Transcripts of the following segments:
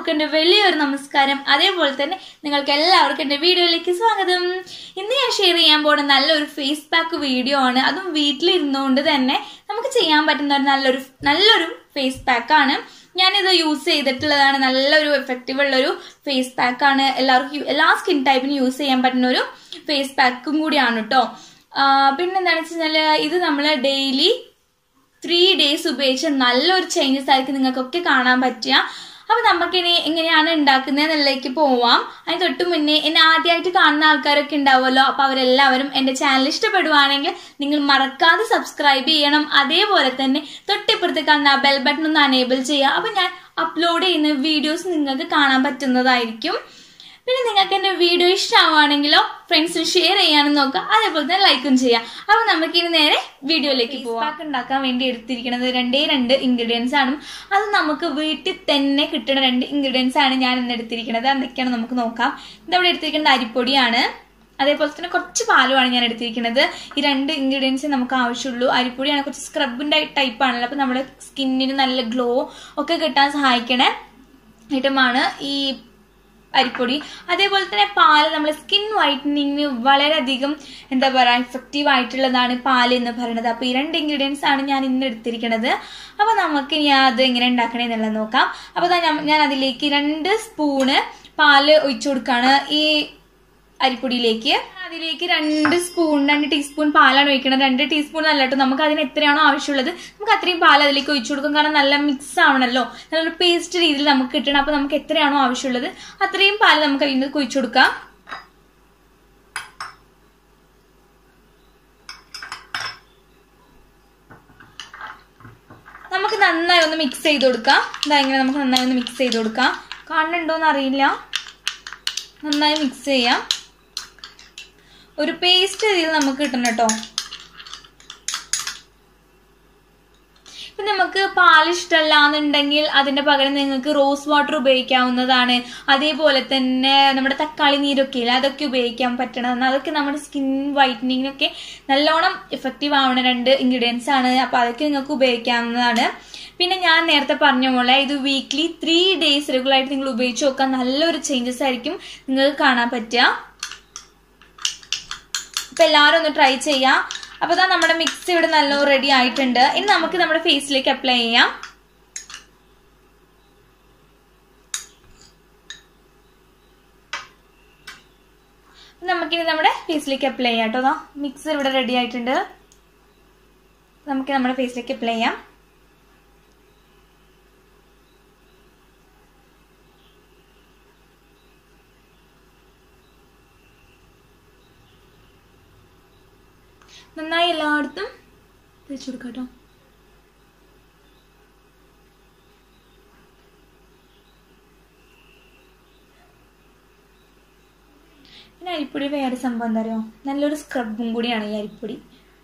എല്ലാവർക്കും എൻ്റെ വലിയൊരു നമസ്കാരം അതേപോലെ തന്നെ നിങ്ങൾക്ക് എല്ലാവർക്കും എൻ്റെ വീഡിയോയിലേക്ക് സ്വാഗതം ഇന്ന് ഞാൻ ഷെയർ ചെയ്യാൻ പോകുന്ന നല്ലൊരു ഫേസ് പാക്ക് വീഡിയോ ആണ് അതും വീട്ടിലിരുന്നുകൊണ്ട് തന്നെ നമുക്ക് ചെയ്യാൻ പറ്റുന്ന ഒരു നല്ലൊരു നല്ലൊരു ഫേസ് പാക്കാണ് ഞാനിത് യൂസ് ചെയ്തിട്ടുള്ളതാണ് നല്ലൊരു എഫക്റ്റീവ് ഉള്ളൊരു ഫേസ് പാക്കാണ് എല്ലാവർക്കും യു- എല്ലാ സ്കിൻ ടൈപ്പിനും യൂസ് ചെയ്യാൻ പറ്റുന്ന ഒരു ഫേസ് പാക്കും കൂടിയാണ് കേട്ടോ പിന്നെന്താണെന്ന് വെച്ച് കഴിഞ്ഞാൽ ഇത് നമ്മൾ ഡെയിലി ത്രീ ഡേയ്സ് ഉപയോഗിച്ച് നല്ലൊരു ചേഞ്ചസ് ആയിരിക്കും നിങ്ങൾക്കൊക്കെ കാണാൻ പറ്റുക അപ്പൊ നമുക്കിനി എങ്ങനെയാണ് ഉണ്ടാക്കുന്നത് എന്നുള്ളതിലേക്ക് പോവാം അതിന് തൊട്ട് മുന്നേ എന്നെ ആദ്യമായിട്ട് കാണുന്ന ആൾക്കാരൊക്കെ ഉണ്ടാവുമല്ലോ അപ്പൊ അവരെല്ലാവരും എന്റെ ചാനൽ ഇഷ്ടപ്പെടുവാണെങ്കിൽ നിങ്ങൾ മറക്കാതെ സബ്സ്ക്രൈബ് ചെയ്യണം അതേപോലെ തന്നെ തൊട്ടിപ്പുറത്ത് കാണുന്ന ബെൽ ബട്ടൺ ഒന്ന് അനേബിൾ ചെയ്യുക അപ്പൊ ഞാൻ അപ്ലോഡ് ചെയ്യുന്ന വീഡിയോസ് നിങ്ങൾക്ക് കാണാൻ പറ്റുന്നതായിരിക്കും പിന്നെ നിങ്ങൾക്ക് എന്റെ വീഡിയോ ഇഷ്ടമാവുകയാണെങ്കിലോ ഫ്രണ്ട്സിന് ഷെയർ ചെയ്യാനും നോക്കാം അതേപോലെ തന്നെ ലൈക്കും ചെയ്യാം അപ്പൊ നമുക്ക് ഇനി നേരെ വീഡിയോയിലേക്ക് പോവാം പാക്ക് ഉണ്ടാക്കാൻ വേണ്ടി എടുത്തിരിക്കുന്നത് രണ്ടേ രണ്ട് ഇൻഗ്രീഡിയൻസ് ആണ് അത് നമുക്ക് വീട്ടിൽ തന്നെ കിട്ടുന്ന രണ്ട് ഇൻഗ്രീഡിയൻസ് ആണ് ഞാൻ ഇന്ന് എടുത്തിരിക്കുന്നത് എന്തൊക്കെയാണ് നമുക്ക് നോക്കാം ഇതവിടെ എടുത്തിരിക്കുന്നത് അരിപ്പൊടിയാണ് അതേപോലെ തന്നെ കുറച്ച് പാലുമാണ് ഞാൻ എടുത്തിരിക്കുന്നത് ഈ രണ്ട് ഇൻഗ്രീഡിയൻസ് നമുക്ക് ആവശ്യമുള്ളൂ അരിപ്പൊടിയാണ് കുറച്ച് സ്ക്രബിന്റെ ടൈപ്പ് ആണല്ലോ അപ്പൊ നമ്മുടെ സ്കിന്നിന് നല്ല ഗ്ലോ ഒക്കെ കിട്ടാൻ സഹായിക്കണ ഐറ്റമാണ് ഈ അരിപ്പൊടി അതേപോലെ തന്നെ പാല് നമ്മുടെ സ്കിൻ വൈറ്റനിങ്ങിന് വളരെയധികം എന്താ പറയുക എഫക്റ്റീവ് ആയിട്ടുള്ളതാണ് പാല് എന്ന് പറയുന്നത് അപ്പോൾ ഈ രണ്ട് ഇൻഗ്രീഡിയൻസ് ആണ് ഞാൻ ഇന്ന് എടുത്തിരിക്കുന്നത് അപ്പോൾ നമുക്ക് ഞാൻ അത് എങ്ങനെ ഉണ്ടാക്കണേ എന്നുള്ളത് നോക്കാം അപ്പോൾ ദാ ഞാൻ ഞാൻ അതിലേക്ക് രണ്ട് സ്പൂണ് പാല് ഒഴിച്ചു കൊടുക്കുകയാണ് ഈ അരിപ്പൊടിയിലേക്ക് അതിലേക്ക് രണ്ട് സ്പൂൺ രണ്ട് ടീസ്പൂൺ പാലാണ് ഒഴിക്കുന്നത് രണ്ട് ടീസ്പൂൺ നല്ല കേട്ടോ നമുക്ക് അതിന് എത്രയാണോ ആവശ്യമുള്ളത് നമുക്ക് അത്രയും പാൽ അതിലേക്ക് ഒഴിച്ചു കൊടുക്കും കാരണം നല്ല മിക്സ് ആവണല്ലോ നല്ലൊരു പേസ്റ്റ് രീതിയിൽ നമുക്ക് കിട്ടണം അപ്പൊ നമുക്ക് എത്രയാണോ ആവശ്യമുള്ളത് അത്രയും പാൽ നമുക്ക് അതിൽ നിന്ന് ഒഴിച്ചു കൊടുക്കാം നമുക്ക് നന്നായി ഒന്ന് മിക്സ് ചെയ്ത് കൊടുക്കാം ഇതാ ഇങ്ങനെ നമുക്ക് നന്നായി ഒന്ന് മിക്സ് ചെയ്ത് കൊടുക്കാം കാണുന്നുണ്ടോന്ന് അറിയില്ല നന്നായി മിക്സ് ചെയ്യാം ഒരു പേസ്റ്റ് രീതിയിൽ നമുക്ക് കിട്ടണം കേട്ടോ ഇപ്പൊ നമുക്ക് പാൽ ഇഷ്ടമല്ല എന്നുണ്ടെങ്കിൽ അതിന്റെ പകരം നിങ്ങൾക്ക് റോസ് വാട്ടർ ഉപയോഗിക്കാവുന്നതാണ് അതേപോലെ തന്നെ നമ്മുടെ തക്കാളി നീരൊക്കെ ഇല്ല അതൊക്കെ ഉപയോഗിക്കാൻ പറ്റണം അതൊക്കെ നമ്മുടെ സ്കിൻ വൈറ്റനിങ്ങിനൊക്കെ നല്ലോണം എഫക്റ്റീവ് ആവണ രണ്ട് ഇൻഗ്രീഡിയൻസ് ആണ് അപ്പൊ അതൊക്കെ നിങ്ങൾക്ക് ഉപയോഗിക്കാവുന്നതാണ് പിന്നെ ഞാൻ നേരത്തെ പറഞ്ഞ പോലെ ഇത് വീക്ക്ലി ത്രീ ഡേയ്സ് റെഗുലർ ആയിട്ട് നിങ്ങൾ ഉപയോഗിച്ച് നോക്കാൻ നല്ലൊരു ചേഞ്ചസ് ആയിരിക്കും നിങ്ങൾക്ക് കാണാൻ പറ്റുക അപ്പൊ എല്ലാവരും ഒന്ന് ട്രൈ ചെയ്യാം അപ്പൊ ഇതാ നമ്മുടെ മിക്സ് ഇവിടെ നല്ല റെഡി ആയിട്ടുണ്ട് ഇനി നമുക്ക് നമ്മുടെ ഫേസിലേക്ക് അപ്ലൈ ചെയ്യാം നമുക്കിനി നമ്മുടെ ഫേസിലേക്ക് അപ്ലൈ ചെയ്യാം കേട്ടോ അതാ മിക്സ് ഇവിടെ റെഡി ആയിട്ടുണ്ട് നമുക്ക് നമ്മുടെ ഫേസിലേക്ക് അപ്ലൈ ചെയ്യാം നന്നായി എല്ലായിടത്തും തേച്ച് കൊടുക്കാം കേട്ടോ പിന്നെ അരിപ്പൊടി വേറെ സംഭവം എന്താ അറിയോ നല്ലൊരു സ്ക്രബും കൂടിയാണ് ഈ അരിപ്പൊടി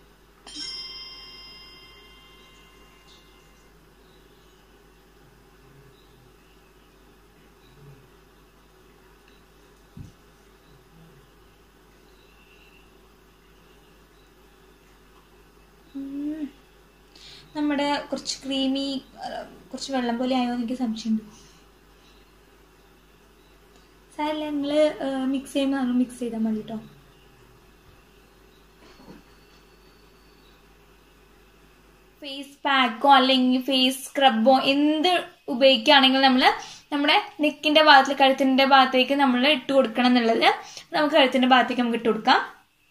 ഉം. നമ്മുടെ കുറച്ച് ക്രീമി കുറച്ച് വെള്ളം പോലെ ആയോ എന്ന് എനിക്ക് സംശയമുണ്ട് സാരല്ല നിങ്ങൾ മിക്സ് ചെയ്യുമ്പോൾ നമ്മൾ മിക്സ് ചെയ്താൽ മതി കേട്ടോ ഫേസ് പാക്കോ അല്ലെങ്കിൽ ഫേസ് സ്ക്രബോ എന്ത് ഉപയോഗിക്കുകയാണെങ്കിൽ നമ്മൾ നമ്മുടെ നെക്കിന്റെ ഭാഗത്തിൽ കഴുത്തിന്റെ ഭാഗത്തേക്ക് നമ്മൾ ഇട്ട് കൊടുക്കണം എന്നുള്ളത് നമുക്ക് കഴുത്തിന്റെ ഭാഗത്തേക്ക് നമുക്ക് ഇട്ട് കൊടുക്കാം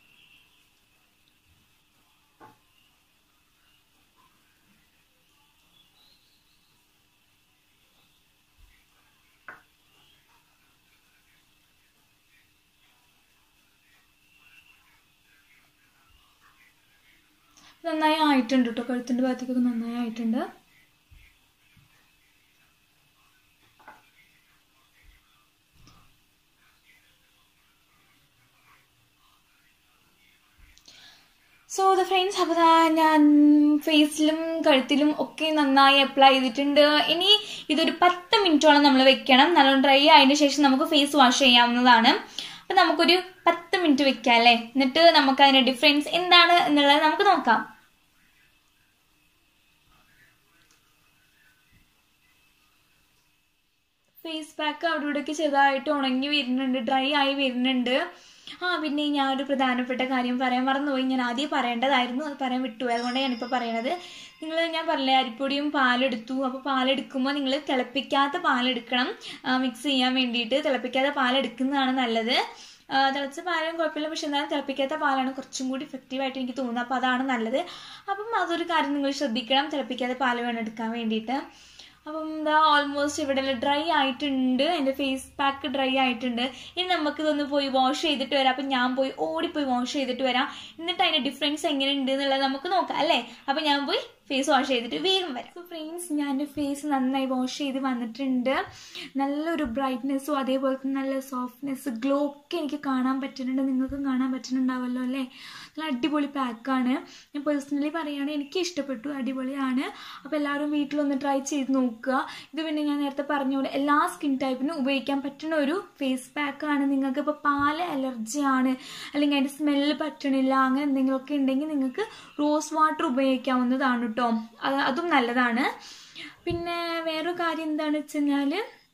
നന്നായി ആയിട്ടുണ്ട് കേട്ടോ കഴുത്തിന്റെ ഭാഗത്തേക്കൊക്കെ നന്നായി ആയിട്ടുണ്ട് സോ ദ ഫ്രണ്ട്സ് അപ്പോൾ ദാ ഞാൻ ഫേസിലും കഴുത്തിലും ഒക്കെ നന്നായി അപ്ലൈ ചെയ്തിട്ടുണ്ട് ഇനി ഇതൊരു പത്ത് മിനിറ്റോളം നമ്മൾ വെക്കണം നല്ലോണം ഡ്രൈ ആയതിനു ശേഷം നമുക്ക് ഫേസ് വാഷ് ചെയ്യാവുന്നതാണ് അപ്പം നമുക്കൊരു പത്ത് മിനിറ്റ് വെക്കാം അല്ലേ എന്നിട്ട് നമുക്ക് അതിന്റെ ഡിഫറൻസ് എന്താണ് എന്നുള്ളത് നമുക്ക് നോക്കാം ഫേസ് പാക്ക് അവിടെ ഇവിടെയൊക്കെ ചെറുതായിട്ട് ഉണങ്ങി വരുന്നുണ്ട് ഡ്രൈ ആയി വരുന്നുണ്ട് ആ പിന്നെ ഞാൻ ഒരു പ്രധാനപ്പെട്ട കാര്യം പറയാൻ മറന്നുപോയി ഞാൻ ആദ്യം പറയേണ്ടതായിരുന്നു അത് പറയാൻ വിട്ടുപോയി അതുകൊണ്ടാണ് ഞാനിപ്പോൾ പറയണത് നിങ്ങൾ ഞാൻ പറഞ്ഞില്ലേ അരിപ്പൊടിയും പാലെടുത്തു അപ്പോൾ പാലെടുക്കുമ്പോൾ നിങ്ങൾ തിളപ്പിക്കാത്ത പാലെടുക്കണം മിക്സ് ചെയ്യാൻ വേണ്ടിയിട്ട് തിളപ്പിക്കാത്ത പാലെടുക്കുന്നതാണ് നല്ലത് ആ, തിളച്ച പാലും കുഴപ്പമില്ല പക്ഷെ എന്നാലും തിളപ്പിക്കാത്ത പാലാണ് കുറച്ചും കൂടി എഫക്റ്റീവായിട്ട് എനിക്ക് തോന്നുന്നത് അപ്പോൾ അതാണ് നല്ലത് അപ്പം അതൊരു കാര്യം നിങ്ങൾ ശ്രദ്ധിക്കണം തിളപ്പിക്കാത്ത പാൽ വേണം എടുക്കാൻ വേണ്ടിയിട്ട് അപ്പം എന്താ ഓൾമോസ്റ്റ് ഇവിടെ ഡ്രൈ ആയിട്ടുണ്ട് എൻ്റെ ഫേസ് പാക്ക് ഡ്രൈ ആയിട്ടുണ്ട് ഇനി നമുക്ക് ഇതൊന്ന് പോയി വാഷ് ചെയ്തിട്ട് വരാം അപ്പം ഞാൻ പോയി ഓടിപ്പോയി വാഷ് ചെയ്തിട്ട് വരാം എന്നിട്ട് അതിൻ്റെ ഡിഫറൻസ് എങ്ങനെ ഉണ്ട് എന്നുള്ളത് നമുക്ക് നോക്കാം അല്ലേ അപ്പം ഞാൻ പോയി ഫേസ് വാഷ് ചെയ്തിട്ട് വേഗം വരാം സോ ഫ്രണ്ട്സ് ഞാൻ എൻ്റെ ഫേസ് നന്നായി വാഷ് ചെയ്ത് വന്നിട്ടുണ്ട് നല്ലൊരു ബ്രൈറ്റ്നെസ്സും അതേപോലെ തന്നെ നല്ല സോഫ്റ്റ്നെസ് ഗ്ലോ ഒക്കെ എനിക്ക് കാണാൻ പറ്റുന്നുണ്ട് നിങ്ങൾക്കും കാണാൻ പറ്റുന്നുണ്ടാവുമല്ലോ അല്ലേ നല്ല അടിപൊളി പാക്കാണ് ഞാൻ പേഴ്സണലി പറയുകയാണെങ്കിൽ എനിക്ക് ഇഷ്ടപ്പെട്ടു അടിപൊളിയാണ് അപ്പോൾ എല്ലാവരും വീട്ടിലൊന്ന് ട്രൈ ചെയ്ത് നോക്കുക ഇത് പിന്നെ ഞാൻ നേരത്തെ പറഞ്ഞ പോലെ എല്ലാ സ്കിൻ ടൈപ്പിനും ഉപയോഗിക്കാൻ പറ്റുന്ന ഒരു ഫേസ് പാക്കാണ് നിങ്ങൾക്ക് ഇപ്പോൾ പാല് അലർജിയാണ് അല്ലെങ്കിൽ അതിൻ്റെ സ്മെല്ല് പറ്റണില്ല അങ്ങനെ എന്തെങ്കിലുമൊക്കെ ഉണ്ടെങ്കിൽ നിങ്ങൾക്ക് റോസ് വാട്ടർ ഉപയോഗിക്കാവുന്നതാണ് കേട്ടോ അത് അതും നല്ലതാണ് പിന്നെ വേറൊരു കാര്യം എന്താണെന്ന് വെച്ച് കഴിഞ്ഞാൽ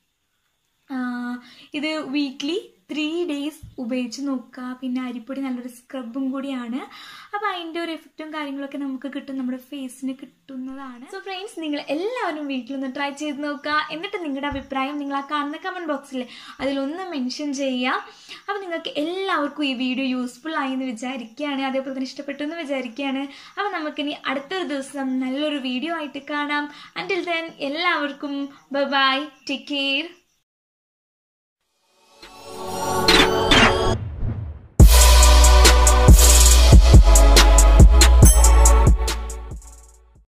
ഇത് വീക്ക്ലി ത്രീ ഡേയ്സ് ഉപയോഗിച്ച് നോക്കുക പിന്നെ അരിപ്പൊടി നല്ലൊരു സ്ക്രബും കൂടിയാണ് അപ്പോൾ അതിൻ്റെ ഒരു എഫക്റ്റും കാര്യങ്ങളൊക്കെ നമുക്ക് കിട്ടും നമ്മുടെ ഫേസിന് കിട്ടുന്നതാണ് സോ ഫ്രണ്ട്സ് നിങ്ങൾ എല്ലാവരും വീട്ടിലൊന്ന് ട്രൈ ചെയ്ത് നോക്കുക എന്നിട്ട് നിങ്ങളുടെ അഭിപ്രായം നിങ്ങൾ ആ കാണുന്ന കമൻറ്റ് ബോക്സിൽ അതിലൊന്ന് മെൻഷൻ ചെയ്യുക അപ്പോൾ നിങ്ങൾക്ക് എല്ലാവർക്കും ഈ വീഡിയോ യൂസ്ഫുൾ ആയി എന്ന് വിചാരിക്കുകയാണ് അതേപോലെ തന്നെ ഇഷ്ടപ്പെട്ടു എന്ന് വിചാരിക്കുകയാണ് അപ്പോൾ നമുക്കിനി അടുത്തൊരു ദിവസം നല്ലൊരു വീഡിയോ ആയിട്ട് കാണാം അൻറ്റിൽ ദെൻ എല്ലാവർക്കും ബൈ ടേക്ക് കെയർ